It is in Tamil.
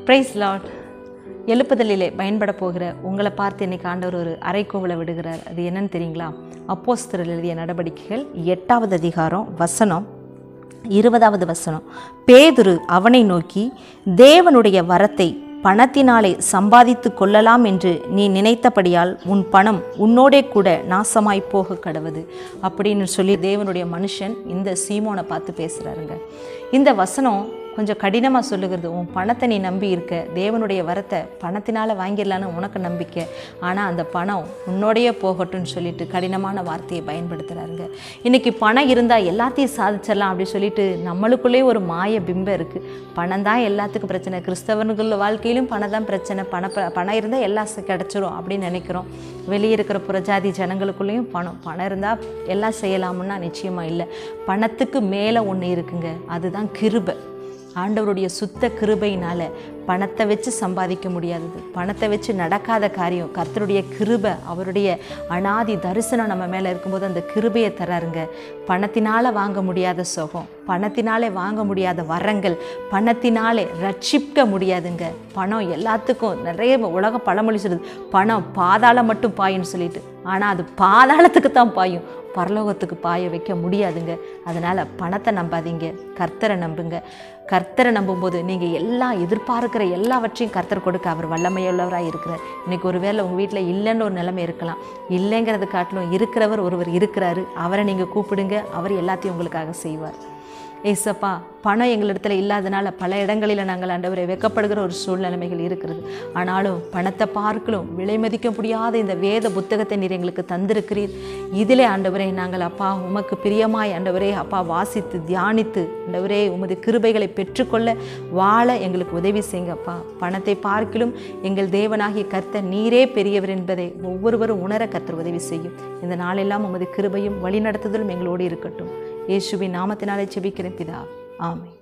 பிரைஸ் லார்ட் எழுப்புதலிலே பயன்பட போகிற உங்களை பார்த்து இன்னைக்கு ஆண்டவர் ஒரு அரைக்கோவலை விடுகிறார் அது என்னன்னு தெரியுங்களா அப்போஸ்தலர் எழுதிய நடவடிக்கைகள் எட்டாவது அதிகாரம் வசனம் இருபதாவது வசனம் பேதுரு அவனை நோக்கி தேவனுடைய வரத்தை பணத்தினாலே சம்பாதித்து கொள்ளலாம் என்று நீ நினைத்தபடியால் உன் பணம் உன்னோடே கூட நாசமாய் போக கடவுது அப்படின்னு சொல்லி தேவனுடைய மனுஷன் இந்த சீமோனை பார்த்து பேசுகிறாருங்க இந்த வசனம் கொஞ்சம் கடினமாக சொல்லுகிறது உன் பணத்தை நீ நம்பி இருக்க தேவனுடைய வரத்தை பணத்தினால் வாங்கிடலான்னு உனக்கு நம்பிக்கை ஆனால் அந்த பணம் உன்னோடையே போகட்டும்னு சொல்லிட்டு கடினமான வார்த்தையை பயன்படுத்துகிறாருங்க இன்றைக்கி பணம் இருந்தால் எல்லாத்தையும் சாதிச்சிடலாம் அப்படி சொல்லிட்டு நம்மளுக்குள்ளே ஒரு மாய பிம்பம் இருக்குது பணம் தான் எல்லாத்துக்கும் பிரச்சனை கிறிஸ்தவர்கள் வாழ்க்கையிலும் பணம் தான் பிரச்சனை பண பணம் இருந்தால் எல்லாம் ச- கிடைச்சிரும் அப்படின்னு நினைக்கிறோம் வெளியே இருக்கிற புறஜாதி ஜனங்களுக்குள்ளேயும் பணம் பணம் இருந்தால் எல்லாம் செய்யலாமுன்னா நிச்சயமாக இல்லை பணத்துக்கு மேலே ஒன்று இருக்குங்க அதுதான் கிருபை ஆண்டவருடைய சுத்த கிருபையினால பணத்தை வச்சு சம்பாதிக்க முடியாதது பணத்தை வச்சு நடக்காத காரியம் கர்த்தருடைய கிருபை அவருடைய அனாதி தரிசனம் நம்ம மேலே இருக்கும்போது அந்த கிருபையை தராருங்க பணத்தினால வாங்க முடியாத சுகம் பணத்தினாலே வாங்க முடியாத வரங்கள் பணத்தினாலே ரட்சிக்க முடியாதுங்க பணம் எல்லாத்துக்கும் நிறைய உலக பழமொழி சொல்லுது பணம் பாதாளம் மட்டும் பாயுன்னு சொல்லிட்டு ஆனால் அது பாதாளத்துக்கு தான் பாயும் பரலோகத்துக்கு பாய வைக்க முடியாதுங்க அதனால் பணத்தை நம்பாதீங்க கர்த்தரை நம்புங்க கர்த்தரை நம்பும்போது நீங்கள் எல்லாம் எதிர்பார்க்கிற எல்லாவற்றையும் கர்த்தர் கொடுக்க அவர் வல்லமையுள்ளவராக இருக்கிறார் இன்னைக்கு ஒருவேளை உங்கள் வீட்டில் இல்லைன்னு ஒரு நிலைமை இருக்கலாம் இல்லைங்கிறது காட்டிலும் இருக்கிறவர் ஒருவர் இருக்கிறாரு அவரை நீங்கள் கூப்பிடுங்க அவர் எல்லாத்தையும் உங்களுக்காக செய்வார் ஏசப்பா பணம் எங்களிடத்துல இல்லாதனால பல இடங்களில் நாங்கள் ஆண்டவரை வெக்கப்படுகிற ஒரு சூழ்நிலைமைகள் இருக்கிறது ஆனாலும் பணத்தை பார்க்கலும் விலை மதிக்க முடியாத இந்த வேத புத்தகத்தை நீர் எங்களுக்கு தந்திருக்கிறீர் இதிலே ஆண்டவரே நாங்கள் அப்பா உமக்கு பிரியமாய் ஆண்டவரே அப்பா வாசித்து தியானித்து ஆண்டவரே உமது கிருபைகளை பெற்றுக்கொள்ள வாழ எங்களுக்கு உதவி செய்யுங்கப்பா பணத்தை பார்க்கிலும் எங்கள் தேவனாகிய கர்த்தர் நீரே பெரியவர் என்பதை ஒவ்வொருவரும் உணர கர்த்தர் உதவி செய்யும் இந்த நாளெல்லாம் உமது கிருபையும் வழிநடத்துதலும் எங்களோடு இருக்கட்டும் இயேசுவின் நாமத்தினாலே செபிக்கிறேன் பிதா ஆமென்